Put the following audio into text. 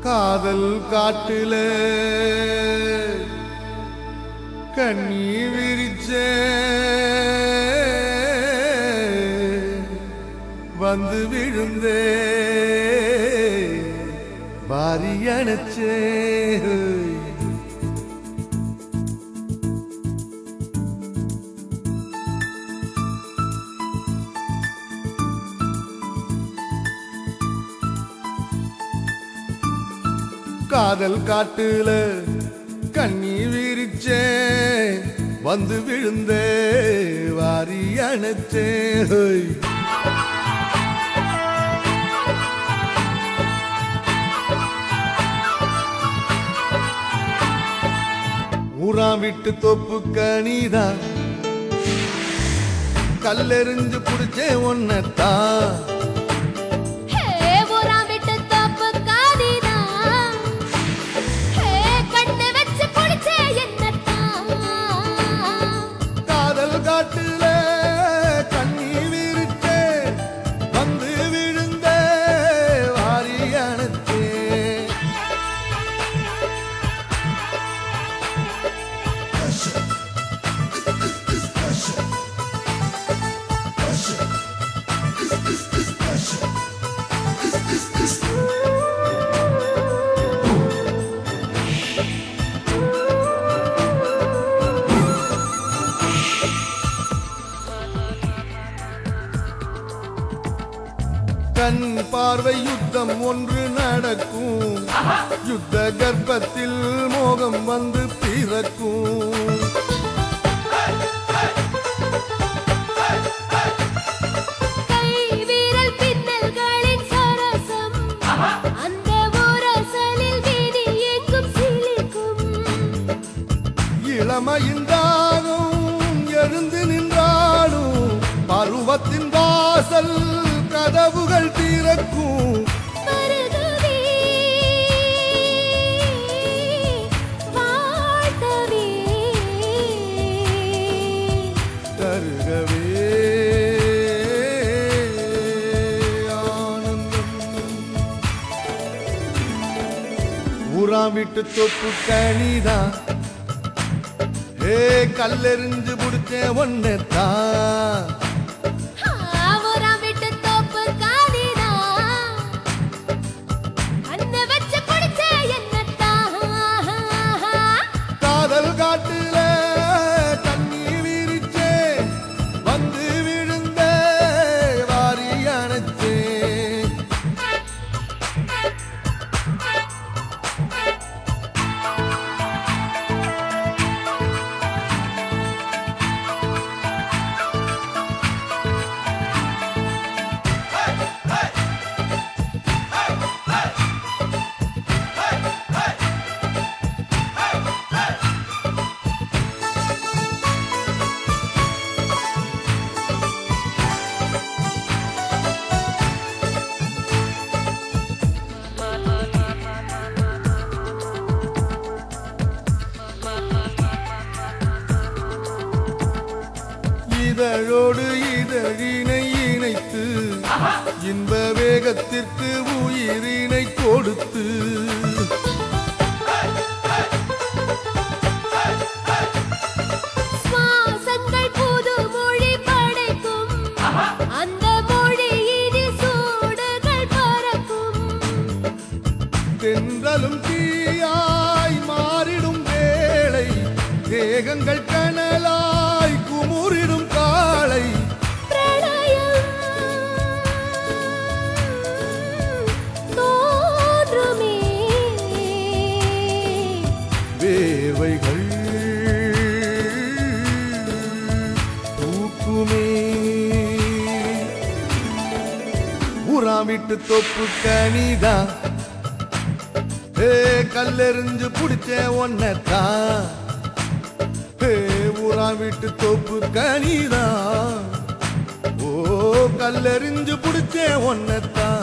காதல் காட்டுல கண்ணி விரிச்ச வந்து விழுந்தே வாரி அணைச்சே காதல் காட்டுல கண்ணி விரிச்சே வந்து விழுந்தே வாரி அணைச்சே ஹோய். ஊராம் விட்டு தொப்பு கனிதான் கல்லெறிஞ்சு புடிச்சே ஒன்னத்தான் ஹே ஊராம் விட்டு தோப்பு காதிதான் ஹே கண்ணு வச்சு புடிச்சே என்னத்தான் காதல் காட்டுல கண்ணி விரிச்சே வந்து விழுந்தே வாரி அணைச்சே கண் பார்வை யுத்தம் ஒன்று நடக்கும் யுத்த கர்ப்பத்தில் மோகம் வந்து பிறக்கும் கை வீரல் பின்னல்களின் சரசம் அந்த ஊரசலில் வீதி எங்கும் சிலிக்கும் இளமையின் தாகம் எழுந்து நின்றாடும் பருவத்தின் வாசல் கதவுகள் திறக்கும் மருகவே வாழ்த்தவே தருகவே ஆனந்தம் ஊராம் விட்டு தொப்பு கனிதான் ஏ கல்லெறிஞ்சு புடிச்சேன் ஒன்னதான் ஊராம் விட்டு தோப்பு காதிதான் கண்ணு வச்சு புடிச்சே என்னத்தான் காதல் காட்டுல தண்ணி விரிச்சே வந்து விழுந்த வாரி அணைச்சே இதழோடு இதழினை இணைத்து இன்ப வேகத்திற்கு உயிரினை கொடுத்து சுவாசங்கள் புது மொழி படைக்கும் அந்த மொழியினில் சூடுகள் பறக்கும் தென்றலும் தீயாய் மாறிடும் வேளை தேகங்கள் கனலாய் குமுறிடும் காளை பிரளயம் தோன்றுமே வேவைகள் தூக்குமே ஊராம் விட்டு தொப்பு கனிதான் ஏ கல்லெறிஞ்சு புடிச்சேன் ஒன்னதான் ஏ ஊராம் விட்டு தொப்பு கனிதான் ஓ கல்லெறிஞ்சு புடிச்சேன் ஒன்னதான்